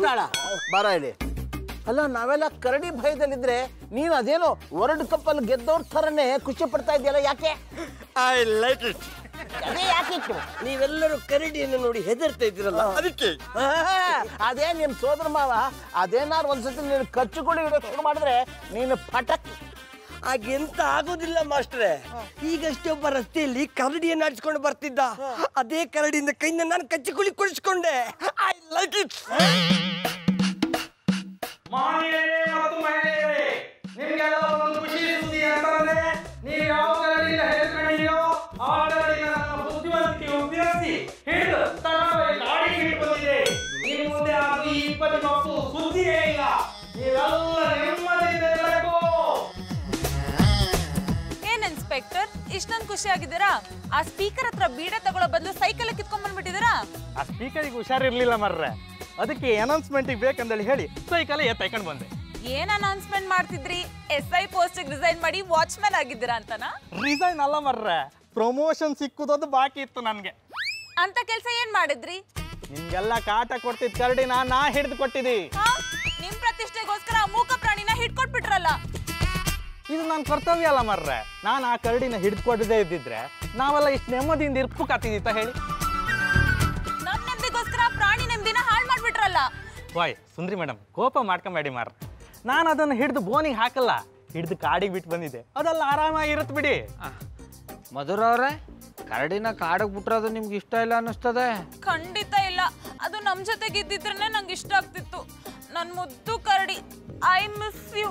ಕುಂಟಾಳ ಬರ ಇಲ್ಲಿ ಅಲ್ಲ ನಾವೆಲ್ಲ ಕರಡಿ ಭಯದಲ್ಲಿದ್ರೆ ನೀನು ಅದೇನೋ ವರ್ಲ್ಡ್ ಕಪ್ ಅಲ್ಲಿ ಗೆದ್ದವ್ರ ಥರನೇ ಖುಷಿ ಪಡ್ತಾ ಇದೆಯಲ್ಲ ಯಾಕೆ ಐ ಲೈಕ್ ಇಟ್ ಅದೇ ಯಾಕಿತ್ತು ನೀವೆಲ್ಲರೂ ಕರಡಿಯನ್ನು ನೋಡಿ ಹೆದರ್ತಾ ಇದ್ದೀರಲ್ಲ ಅದಕ್ಕೆ ಆಹಾ, ಅದೇ ನಿಮ್ ಸೋದರ ಮಾವ ಅದೇನಾರು ಒಂದ್ಸತಿ ನೀನು ಕಚ್ಚುಗಳು ಇಡೋಕೆ ಶುರು ಮಾಡಿದ್ರೆ ನೀನು ಪಟಕ್ ಹಾಗೆಂತ ಆಗೋದಿಲ್ಲ ಮಾಸ್ಟ್ರೆ ಈಗಷ್ಟೇ ಒಬ್ಬ ರಸ್ತೆಯಲ್ಲಿ ಕರಡಿಯನ್ನು ಆಡಿಸ್ಕೊಂಡು ಬರ್ತಿದ್ದ ಅದೇ ಕರಡಿಯಿಂದ ಕೈಯಿಂದ ನಾನು ಕಚ್ಚಿಕುಳಿ ಕುಳಿಸ್ಕೊಂಡೆ ಐ ಲೈಕ್ ಇಟ್ ಮಹನೀಯರೇ ಮತ್ತು ಮಹಿಳೆಯರೇ ನಿಮ್ಗೆಲ್ಲ ಒಂದು ಖುಷಿ ಸುದ್ದಿ ಅಂತಂದ್ರೆ ನೀವು ಯಾವ ಕರಡಿನ ಹೇಳ್ಕೊಂಡಿರೋ ಆ ಕರಡಿನ ನನ್ನ ಬುದ್ಧಿವಂತಿಕೆ ಉಪಯೋಗಿಸಿ ಹಿಡಿದು ತಗೊಂಡು ಗಾಡಿ ಹಿಡಿದು ಬಂದಿದೆ ಇನ್ನು ಮುಂದೆ ಅದು ಈ ಇಪ್ಪತ್ತು ಮಕ್ಕಳು ಸುದ್ದಿಯೇ ಇಲ್ಲ ನೀವೆಲ್ಲ ನೆಮ್ಮದಿಯಿಂದ ಇರಬೇಕು ಏನ್ ಇನ್ಸ್ಪೆಕ್ಟರ್ ಇಷ್ಟೊಂದು ಖುಷಿ ಆಗಿದ್ದೀರಾ ಆ ಸ್ಪೀಕರ್ ಹತ್ರ ಬೀಡ ತಗೊಳ್ಳೋ ಬದಲು ಸೈಕಲ್ ಕಿತ್ಕೊಂಡ್ ಬಂದ್ಬಿಟ್ಟಿದ್ದೀರಾ ಆ ಸ್ಪೀಕರಿಗೆ ಹುಷಾರಿರ್ಲಿಲ್ಲ ಮರ್ರೆ ಅದಕ್ಕೆ ಅನೌನ್ಸ್ಮೆಂಟಿಗೆ ಬೇಕಂದೇಳಿ ಹೇಳಿ ಸೈಕಲ್ ಎತ್ತೈಕೊಂಡು ಬಂದೆ ಏನ್ ಅನೌನ್ಸ್ಮೆಂಟ್ ಮಾಡ್ತಿದ್ರಿ ಎಸ್ ಐ ಪೋಸ್ಟ್ ರಿಸೈನ್ ಮಾಡಿ ವಾಚ್ಮ್ಯಾನ್ ಆಗಿದ್ದೀರಾ ಅಂತನಾ ರಿಸೈನ್ ಅಲ್ಲ ಮರ್ರೆ ಪ್ರಮೋಷನ್ ಸಿಕ್ಕುದೊಂದು ಬಾಕಿ ಇತ್ತು ನನಗೆ ಅಂತ ಕೆಲ್ಸ ಏನ್ ಮಾಡಿದ್ರಿ ನಿಮ್ಗೆಲ್ಲ ಕಾಟ ಕೊಡ್ತಿದ್ ಕರಡಿನ ನಾ ಹಿಡಿದು ಕೊಟ್ಟಿದ್ದಿ ಹಾ ನಿಮ್ ಪ್ರತಿಷ್ಠೆಗೋಸ್ಕರ ಆ ಮೂಕ ಪ್ರಾಣಿನ ಹಿಡ್ಕೊಟ್ಬಿಟ್ರಲ್ಲ ಇದು ನನ್ನ ಕರ್ತವ್ಯ ಅಲ್ಲ ಮರ್ರೆ ನಾನು ಆ ಕರಡಿನ ಹಿಡಿದುಕೊಡದೇ ಇದ್ದಿದ್ರೆ ನಾವೆಲ್ಲ ಇಷ್ಟು ನೆಮ್ಮದಿಯಿಂದ ಇರ್ಪಕ್ಕಾತಿದ್ದಿತ್ತ ಹೇಳಿ ನಮ್ ನೆಮ್ಮದಿಗೋಸ್ಕರ ಆ ಪ್ರಾಣಿ ನೆಮ್ಮದಿನ ಹಾಳು ಮಾಡ್ಬಿಟ್ರಲ್ಲ ವಾಯ್ ಸುಂದ್ರಿ ಮೇಡಮ್ ಕೋಪ ಮಾಡ್ಕೊಂಬೇಡಿ ಮಾರ್ ನಾನು ಅದನ್ನು ಹಿಡಿದು ಬೋನಿಗೆ ಹಾಕಲ್ಲ ಹಿಡಿದು ಕಾಡಿಗೆ ಬಿಟ್ಟು ಬಂದಿದ್ದೆ ಅದೆಲ್ಲ ಆರಾಮಾಗಿರುತ್ತೆ ಬಿಡಿ ಮಧುರ ಅವ್ರೆ ಕರಡಿನ ಕಾಡಕ್ ಬಿಟ್ರದು ನಿಮ್ಗೆ ಇಷ್ಟ ಇಲ್ಲ ಅನ್ನಿಸ್ತದೆ ಖಂಡಿತ ಇಲ್ಲ ಅದು ನಮ್ ಜೊತೆಗೆ ಇದ್ದಿದ್ರೆ ನಂಗೆ ಇಷ್ಟ ಆಗ್ತಿತ್ತು ನನ್ ಮುದ್ದು ಕರಡಿ ಐ ಮಿಸ್ ಯು